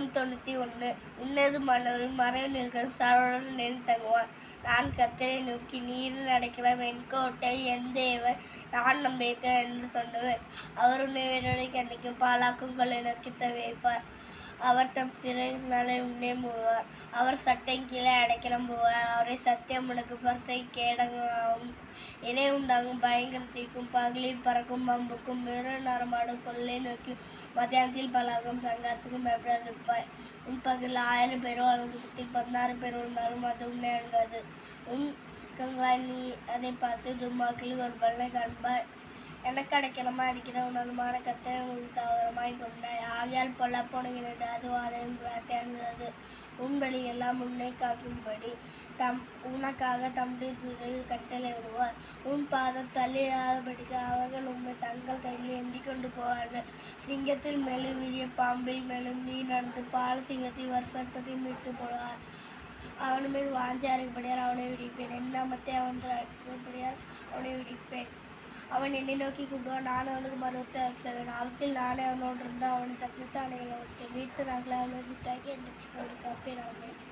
வசனம் தொண்ணூத்தி ஒண்ணு உன்னது மன்னரும் மறைவினர்கள் சாரோடு நின்று தங்குவான் நான் கர்த்தரை நோக்கி நீரில் அடைக்கலாம் என் கோட்டை என் தேவன் நான் நம்பியிருக்கேன் என்று சொன்னவர் அவர் உன்னை வேரோடை கண்ணிக்கும் பாலாக்கும் கொள்ளை நோக்கி வைப்பார் அவர் தம் சிறைகளை உன்னே மூடுவார் அவர் சட்டையின் கீழே அடைக்கலம் போவார் அவரை சத்தியம் உனக்கு பரிசை கேடங்காகும் இணை உண்டாகும் பயங்கரத்திற்கும் பகலில் பறக்கும் பம்புக்கும் மிரு நரமாடும் கொள்ளை நோக்கி மத்தியானத்தில் பலாகும் சங்காரத்துக்கும் பயப்படாதிருப்பாய் உன் பகலில் ஆயிரம் பேரோ அல்லது பதினாறு பேர் இருந்தாலும் அது உன்னை அணுகாது உன் கங்களாய் நீ அதை பார்த்து தும்மாக்கில் ஒரு பலனை காண்பாய் எனக்கு அடைக்கலமா இருக்கிற உணர்மான கத்தரை உனக்கு தாவரமாய் கொண்டாய் ஆகையால் பொல்லாப்போனுகிறது அது வாதையின் பிரார்த்தி அணுகிறது உன் பலி எல்லாம் உன்னை காக்கும்படி தம் உனக்காக தம்முடைய துறையில் கட்டளை விடுவார் உன் பாதம் தள்ளிடாதபடிக்கு அவர்கள் உண்மை தங்கள் கையில் ஏந்தி கொண்டு போவார்கள் சிங்கத்தில் மேலும் வீரிய பாம்பில் மேலும் நீ நடந்து பால் சிங்கத்தை வருஷத்தை மீட்டு போடுவார் அவன் மேல் வாஞ்சி அறைப்படியால் அவனை விடிப்பேன் என் நாமத்தை அவன் அழைப்படியால் அவனை விடிப்பேன் அவன் என்னை நோக்கி கூப்பிடுவான் நான் அவனுக்கு மருவத்தை அரசவன் அவத்தில் நானே அவனோடு இருந்தால் அவனை தப்பித்து அணைகளை விட்டு வீட்டு நாங்களே அவனை விட்டாக்கி என்னை சிக்கோடு காப்பேன் அவனை